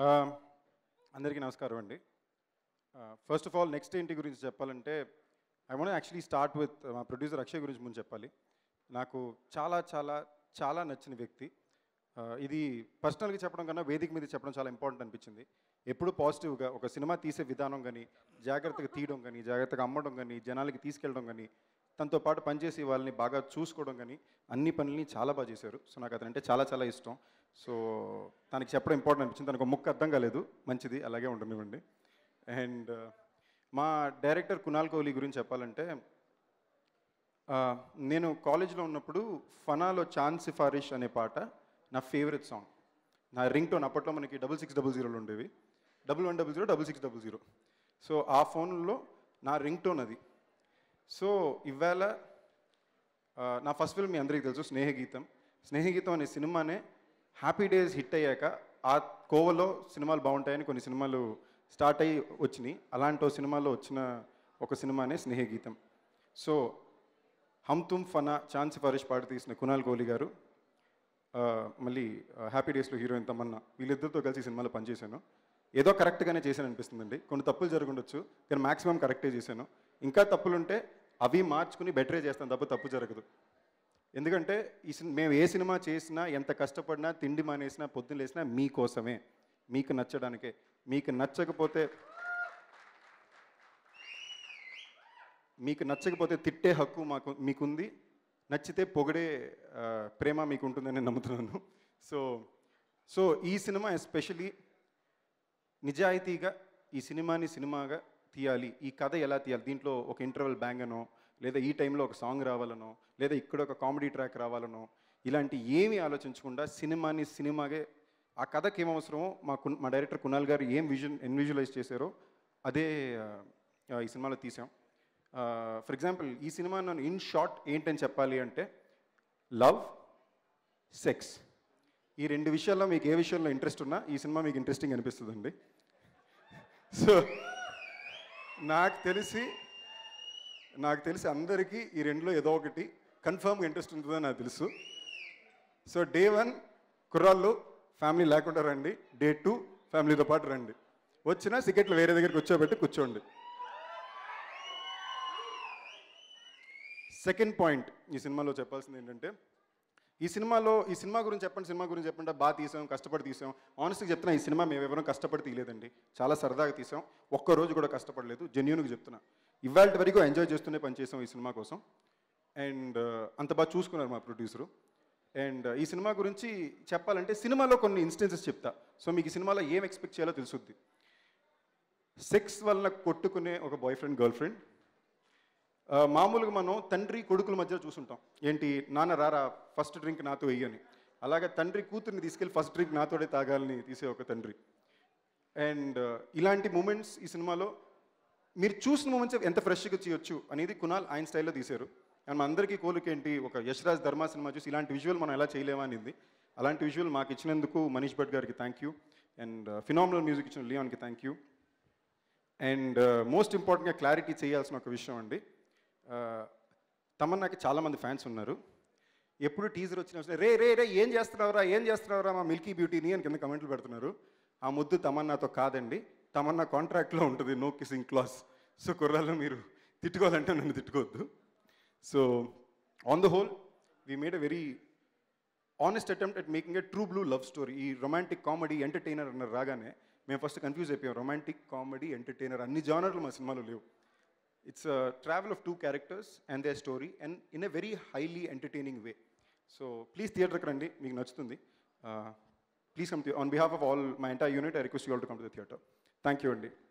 అందరికీ నమస్కారం అండి ఫస్ట్ ఆఫ్ ఆల్ నెక్స్ట్ ఏంటి గురించి చెప్పాలంటే I want actually start with మా ప్రొడ్యూసర్ అక్షయ్ గురించి ముందు చెప్పాలి నాకు చాలా చాలా చాలా నచ్చిన వ్యక్తి Uh, ఇది పర్సనల్గా చెప్పడం కన్నా వేదిక మీద చెప్పడం చాలా ఇంపార్టెంట్ అనిపించింది ఎప్పుడు పాజిటివ్గా ఒక సినిమా తీసే విధానం కానీ జాగ్రత్తగా తీయడం కానీ జాగ్రత్తగా అమ్మడం కానీ జనాలకి తీసుకెళ్ళడం కానీ తనతో పాటు పనిచేసి వాళ్ళని బాగా చూసుకోవడం కానీ అన్ని పనుల్ని చాలా బాగా చేశారు సో నాకు అతనంటే చాలా చాలా ఇష్టం సో తనకి చెప్పడం ఇంపార్టెంట్ అనిపించింది తనకు ఒక ముక్క అర్థం కాలేదు మంచిది అలాగే ఉండనివ్వండి అండ్ మా డైరెక్టర్ కునాల్ కోహ్లీ గురించి చెప్పాలంటే ఆ, నేను కాలేజ్లో ఉన్నప్పుడు ఫనాలో చాన్ సిఫారిష్ అనే పాట నా ఫేవరెట్ సాంగ్ నా రింగ్ టోన్ అప్పట్లో మనకి డబుల్ సిక్స్ డబుల్ జీరోలు ఉండేవి double one double zero double six double zero so ఆ ఫోన్లో నా రింగ్ టోన్ అది సో ఇవాళ ఆ, నా ఫస్ట్ ఫిల్మ్ మీ అందరికీ తెలుసు స్నేహగీతం స్నేహగీతం అనే సినిమానే హ్యాపీ డేస్ హిట్ అయ్యాక ఆ కోవలో సినిమాలు బాగుంటాయని కొన్ని సినిమాలు స్టార్ట్ అయ్యి వచ్చినాయి అలాంటి ఓ సినిమాలో వచ్చిన ఒక సినిమానే స్నేహగీతం సో హమ్ తుమ్ ఫనా ఛాన్స్ ఫరిష్ పాట తీసిన కునాల్ కోహ్లీ గారు ఆ, మళ్ళీ హ్యాపీ డేస్లో హీరోయిన్ తమన్నా వీళ్ళిద్దరితో కలిసి ఈ సినిమాలో పనిచేశాను ఏదో కరెక్ట్గానే చేశాను అనిపిస్తుందండి కొన్ని తప్పులు జరుగుండొచ్చు కానీ మాక్సిమం కరెక్టే చేశాను ఇంకా తప్పులు ఉంటే అవి మార్చుకుని బెటరే చేస్తాను తప్ప తప్పు జరగదు ఎందుకంటే ఈ సిన్- మేము ఏ సినిమా చేసినా ఎంత కష్టపడినా తిండి మానేసినా పొద్దున్న లేసినా మీకోసమే మీకు నచ్చడానికే మీకు నచ్చకపోతే మీకు నచ్చకపోతే తిట్టే హక్కు మాకు మీకుంది నచ్చితే పొగడే ఆ, ప్రేమ మీకు ఉంటుందని నేను నమ్ముతున్నాను సో సో ఈ సినిమా ఎస్పెషలీ నిజాయితీగా ఈ సినిమాని సినిమాగా తీయాలి ఈ కథ ఎలా తీయాలి దీంట్లో ఒక ఇంటర్వెల్ బ్యాంగ్ అనో లేదా ఈ టైంలో ఒక సాంగ్ రావాలనో లేదా ఇక్కడ ఒక కామెడీ ట్రాక్ రావాలనో ఇలాంటి ఏమీ ఆలోచించకుండా సినిమాని సినిమాగే ఆ కథకి ఏం అవసరమో మా కున్ మా డైరెక్టర్ కునాల్ గారు ఏం విజన్ ఎన్విజువలైజ్ చేశారో అదే ఆ, ఆ, ఈ సినిమాలో తీసాం ఫర్ ఎగ్జాంపుల్ ఈ సినిమా నన్ను ఇన్ షార్ట్ ఏంటని చెప్పాలి అంటే లవ్ సెక్స్ ఈ రెండు విషయాల్లో మీకు ఏ విషయంలో ఇంట్రెస్ట్ ఉన్నా ఈ సినిమా మీకు ఇంట్రెస్టింగ్ అనిపిస్తుందండి సో నాకు తెలిసి నాకు తెలిసి అందరికీ ఈ రెండులో ఏదో ఒకటి కన్ఫర్మ్గా ఇంట్రెస్ట్ ఉంటుందని నాకు తెలుసు సో డే వన్ కుర్రాళ్ళు ఫ్యామిలీ లేకుండా రండి డే టూ ఫ్యామిలీతో పాటు రండి వచ్చినా సికెట్లు వేరే దగ్గరికి కూర్చోబెట్టి కూర్చోండి సెకండ్ పాయింట్ ఈ సినిమాలో చెప్పాల్సింది ఏంటంటే ఈ సినిమాలో ఈ సినిమా గురించి చెప్పండి సినిమా గురించి చెప్పండి బాగా తీసాం కష్టపడి తీసాం ఆనెస్ట్గా చెప్తున్నా ఈ సినిమా మేము ఎవరం కష్టపడి తీయలేదండి చాలా సరదాగా తీసాం ఒక్క రోజు కూడా కష్టపడలేదు జెన్యున్గా చెప్తున్నా ఇవాళ వరకు ఎంజాయ్ చేస్తూనే పనిచేసాం ఈ సినిమా కోసం అండ్ అంత బాగా చూసుకున్నారు మా ప్రొడ్యూసరు అండ్ ఈ సినిమా గురించి చెప్పాలంటే సినిమాలో కొన్ని ఇన్స్టెన్సెస్ చెప్తా సో మీకు ఈ సినిమాలో ఏం ఎక్స్పెక్ట్ చేయాలో తెలుసుద్ది సెక్స్ వల్ల కొట్టుకునే ఒక బాయ్ ఫ్రెండ్ గర్ల్ ఫ్రెండ్ ఆ, మామూలుగా మనం తండ్రి కొడుకుల మధ్య చూసుంటాం ఏంటి నాన్న రారా ఫస్ట్ డ్రింక్ నాతో వెయ్యని అలాగే తండ్రి కూతుర్ని తీసుకెళ్ళి ఫస్ట్ డ్రింక్ నాతోడే తాగాలని తీసే ఒక తండ్రి అండ్ ఇలాంటి మూమెంట్స్ ఈ సినిమాలో మీరు చూసిన మూమెంట్స్ ఎంత ఫ్రెష్గా చేయొచ్చు అనేది కునాల్ ఆయన స్టైల్లో తీశారు అండ్ మన అందరికీ కోరికేంటి ఒక యశ్రాజ్ ధర్మా సినిమా చూసి ఇలాంటి విజువల్ మనం ఎలా చేయలేమా అనేది అలాంటి విజువల్ మాకు ఇచ్చినందుకు మనీష్ భట్ గారికి thank you and phenomenal music ఇచ్చిన లియాన్కి థ్యాంక్ యూ అండ్ మోస్ట్ ఇంపార్టెంట్గా క్లారిటీ చేయాల్సిన ఒక విషయం అండి Uh, తమన్నాకి చాలామంది ఫ్యాన్స్ ఉన్నారు ఎప్పుడు టీజర్ వచ్చిన వెంటనే, రే రే రే ఏం చేస్తున్నావురా ఏం చేస్తున్నావురా మా మిల్కీ బ్యూటీని అని కింద కమెంట్లు పెడుతున్నారు ఆ ముద్దు తమన్నాతో కాదండి తమన్నా కాంట్రాక్ట్లో ఉంటుంది నో కిసింగ్ క్లాస్ సో కుర్రాల్లో మీరు తిట్టుకోవాలంటే నన్ను తిట్టుకోవద్దు so on the whole we made a very honest attempt at making a true blue love story ఈ రొమాంటిక్ కామెడీ ఎంటర్టైనర్ అన్న రాగానే మేము ఫస్ట్ కన్ఫ్యూజ్ అయిపోయాం రొమాంటిక్ కామెడీ ఎంటర్టైనర్ అన్ని జానర్లు మా సినిమాలో లేవు it's travel of two characters and they story and in a very highly entertaining way so please థియేటర్కి రండి మీకు నచ్చుతుంది please come on behalf of all my entire unit I request you all to come to the theatre thank you అండి